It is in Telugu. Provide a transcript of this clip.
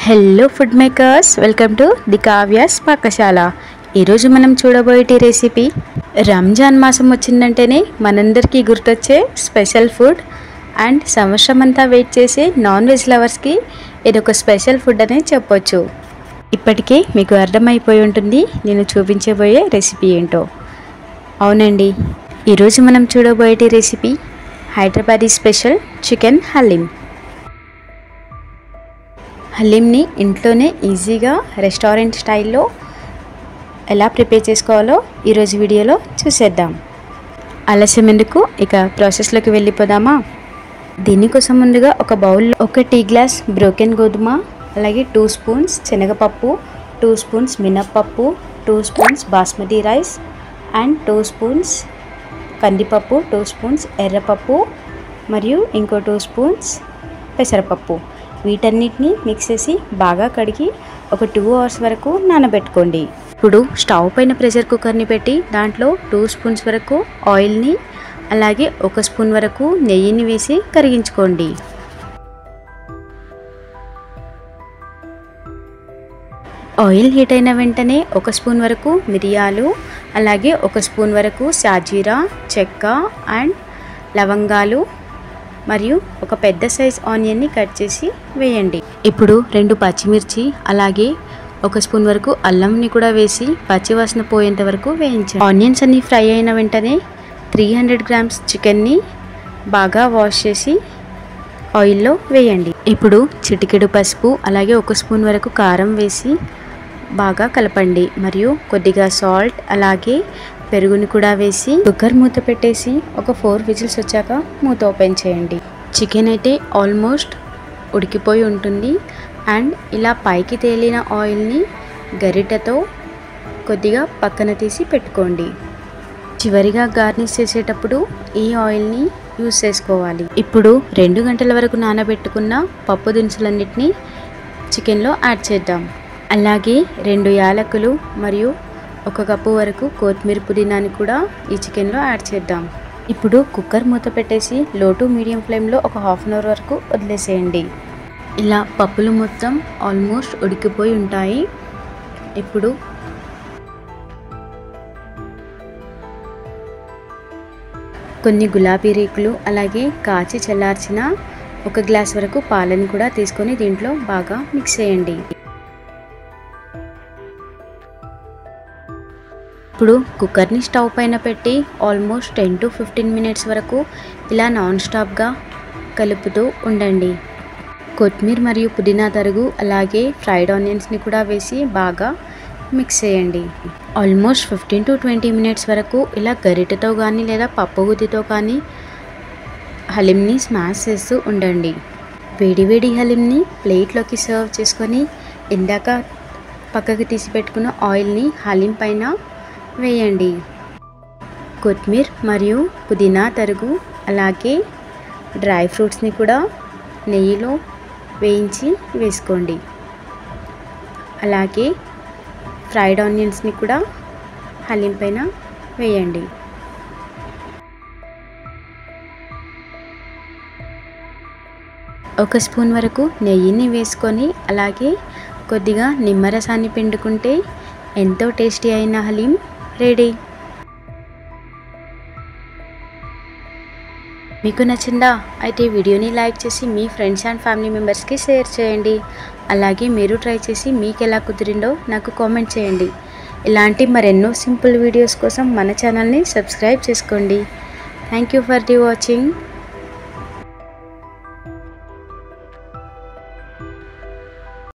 hello food makers welcome to the Kavya's Pakasala ఈరోజు మనం చూడబోయే రెసిపీ రంజాన్ మాసం వచ్చిందంటేనే మనందరికీ గుర్తొచ్చే స్పెషల్ ఫుడ్ అండ్ సంవత్సరం అంతా వెయిట్ చేసే నాన్ వెజ్ లవర్స్కి ఇది ఒక స్పెషల్ ఫుడ్ అనే చెప్పొచ్చు ఇప్పటికే మీకు అర్థమైపోయి ఉంటుంది నేను చూపించబోయే రెసిపీ ఏంటో అవునండి ఈరోజు మనం చూడబోయే recipe Hyderabadi special chicken haleem హలీంని ఇంట్లోనే ఈజీగా రెస్టారెంట్ స్టైల్లో ఎలా ప్రిపేర్ చేసుకోవాలో ఈరోజు వీడియోలో చూసేద్దాం ఆలస్యం ఎందుకు ఇక ప్రాసెస్లోకి వెళ్ళిపోదామా దీనికోసం ముందుగా ఒక బౌల్లో ఒక టీ గ్లాస్ బ్రోకెన్ గోధుమ అలాగే టూ స్పూన్స్ శనగపప్పు టూ స్పూన్స్ మినప్పప్పు two spoons basmati rice and two spoons కందిపప్పు టూ స్పూన్స్ ఎర్రపప్పు మరియు ఇంకో టూ స్పూన్స్ పెసరపప్పు వీటన్నిటిని మిక్స్ చేసి బాగా కడిగి ఒక టూ అవర్స్ వరకు నానబెట్టుకోండి ఇప్పుడు స్టవ్ పైన ప్రెషర్ కుక్కర్ని పెట్టి దాంట్లో టూ స్పూన్స్ వరకు ఆయిల్ని అలాగే ఒక స్పూన్ వరకు నెయ్యిని వేసి కరిగించుకోండి ఆయిల్ హీట్ అయిన వెంటనే ఒక స్పూన్ వరకు మిరియాలు అలాగే ఒక స్పూన్ వరకు సాజీరా చెక్క అండ్ లవంగాలు మరియు ఒక పెద్ద సైజ్ ఆనియన్ని కట్ చేసి వేయండి ఇప్పుడు రెండు పచ్చిమిర్చి అలాగే ఒక స్పూన్ వరకు అల్లంని కూడా వేసి పచ్చివాసన పోయేంత వరకు వేయించండి ఆనియన్స్ అన్ని ఫ్రై అయిన వెంటనే త్రీ హండ్రెడ్ గ్రామ్స్ చికెన్ని బాగా వాష్ చేసి ఆయిల్లో వేయండి ఇప్పుడు చిటికెడు పసుపు అలాగే ఒక స్పూన్ వరకు కారం వేసి బాగా కలపండి మరియు కొద్దిగా సాల్ట్ అలాగే పెరుగుని కూడా వేసి కుక్కర్ మూత పెట్టేసి ఒక ఫోర్ విజిల్స్ వచ్చాక మూత ఓపెన్ చేయండి చికెన్ అయితే ఆల్మోస్ట్ ఉడికిపోయి ఉంటుంది అండ్ ఇలా పైకి తేలిన ఆయిల్ని గరిటెతో కొద్దిగా పక్కన తీసి పెట్టుకోండి చివరిగా గార్నిష్ చేసేటప్పుడు ఈ ఆయిల్ని యూస్ చేసుకోవాలి ఇప్పుడు రెండు గంటల వరకు నానబెట్టుకున్న పప్పు దినుసులన్నిటినీ చికెన్లో యాడ్ చేద్దాం అలాగే రెండు యాలకులు మరియు ఒక కప్పు వరకు కొత్తిమీర పుదీనాని కూడా ఈ చికెన్లో యాడ్ చేద్దాం ఇప్పుడు కుక్కర్ మూత పెట్టేసి లో టు మీడియం ఫ్లేమ్లో ఒక హాఫ్ అన్ అవర్ వరకు వదిలేసేయండి ఇలా పప్పులు మొత్తం ఆల్మోస్ట్ ఉడికిపోయి ఉంటాయి ఇప్పుడు కొన్ని గులాబీ రేకులు అలాగే కాచి చల్లార్చిన ఒక గ్లాస్ వరకు పాలను కూడా తీసుకొని దీంట్లో బాగా మిక్స్ చేయండి ఇప్పుడు కుక్కర్ని స్టవ్ పైన పెట్టి almost ten to fifteen minutes వరకు ఇలా నాన్ స్టాప్గా కలుపుతూ ఉండండి కొత్తిమీర మరియు పుదీనా తరుగు అలాగే ఫ్రైడ్ ఆనియన్స్ని కూడా వేసి బాగా మిక్స్ చేయండి almost fifteen to twenty minutes వరకు ఇలా గరిటెతో కానీ లేదా పప్పు గుత్తితో కానీ హలీంని స్మాష్ చేస్తూ ఉండండి వేడివేడి హలీంని ప్లేట్లోకి సర్వ్ చేసుకొని ఇందాక పక్కకి తీసి పెట్టుకున్న ఆయిల్ని హలీం పైన వేయండి కొత్తిమీర మరియు పుదీనా తరుగు అలాగే డ్రై ఫ్రూట్స్ని కూడా నెయ్యిలో వేయించి వేసుకోండి అలాగే ఫ్రైడ్ ఆనియన్స్ని కూడా హలీం పైన వేయండి ఒక స్పూన్ వరకు నెయ్యిని వేసుకొని అలాగే కొద్దిగా నిమ్మరసాన్ని పిండుకుంటే ఎంతో టేస్టీ అయిన హలీం రెడీ మీకు నచ్చిందా అయితే వీడియోని లైక్ చేసి మీ ఫ్రెండ్స్ అండ్ ఫ్యామిలీ మెంబర్స్కి షేర్ చేయండి అలాగే మీరు ట్రై చేసి మీకు ఎలా కుదిరిందో నాకు కామెంట్ చేయండి ఇలాంటి మరెన్నో సింపుల్ వీడియోస్ కోసం మన ఛానల్ని సబ్స్క్రైబ్ చేసుకోండి thank you for the watching